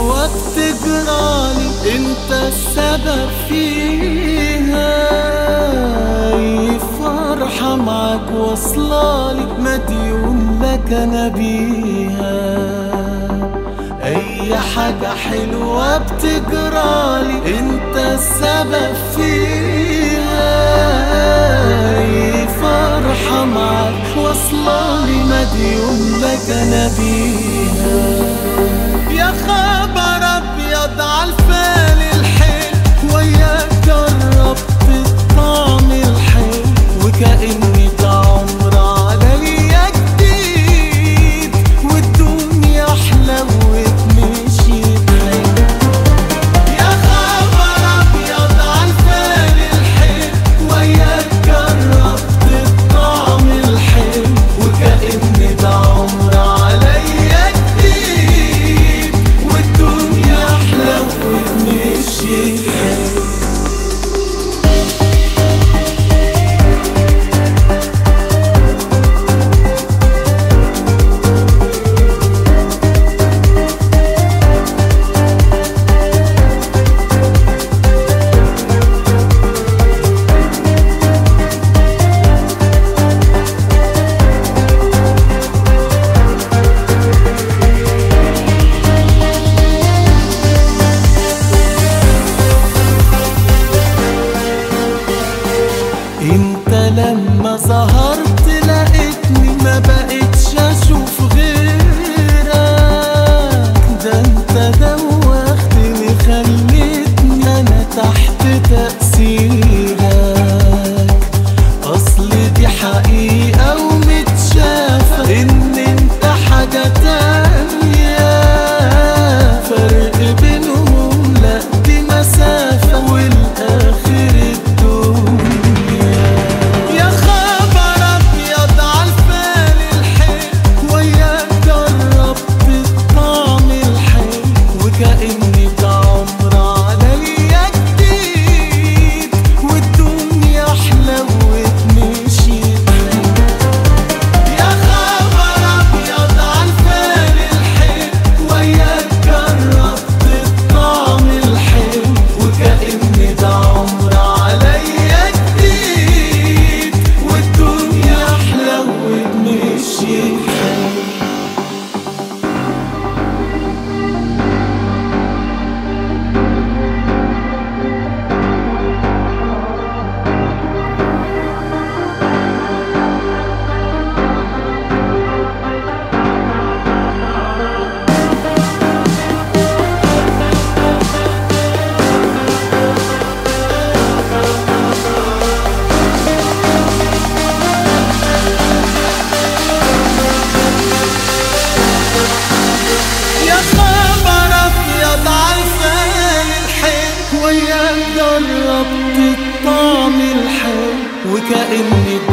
حلوة بتجرالي انت السبب فيها اي فرحة معاك واصلالي مديون لك انا بيها اي حاجة حلوة بتجرالي انت السبب فيها اي فرحة معاك واصلالي مديون لك انا بيها يا خبر ابيض عالفال الحلو وياك جربت الطعم الحلو وكأني ده عمر عليا جديد والدنيا حلوت مشيت حلو يا خبر ابيض عالفال الحلو وياك جربت الطعم الحلو وكأن ده عمر عليا جديد والدنيا حلوت مشيت حلو انت لما ظهرت لقيتني ما بقتش اشوف غيرك ده انت دوختني خليتني انا تحت تأثيرك اصل دي حقيقة ومتشافة ان انت حاجة تانية فرق بينهم لا دي مسافة والاخر الدنيا يا خبر ابيض عالفال الحلو وياك جربت الطعم الحلو وكأني ده عمر عليا جديد والدنيا حلوت مشيت حلو يا خبر ابيض عالفال الحلو وياك جربت الطعم الحلو وكأن ده عمر عليا جديد والدنيا حلوت مشيت حلو يا خبر ابيض عالفال الحلو وياك جربت الطعم الحلو وكأني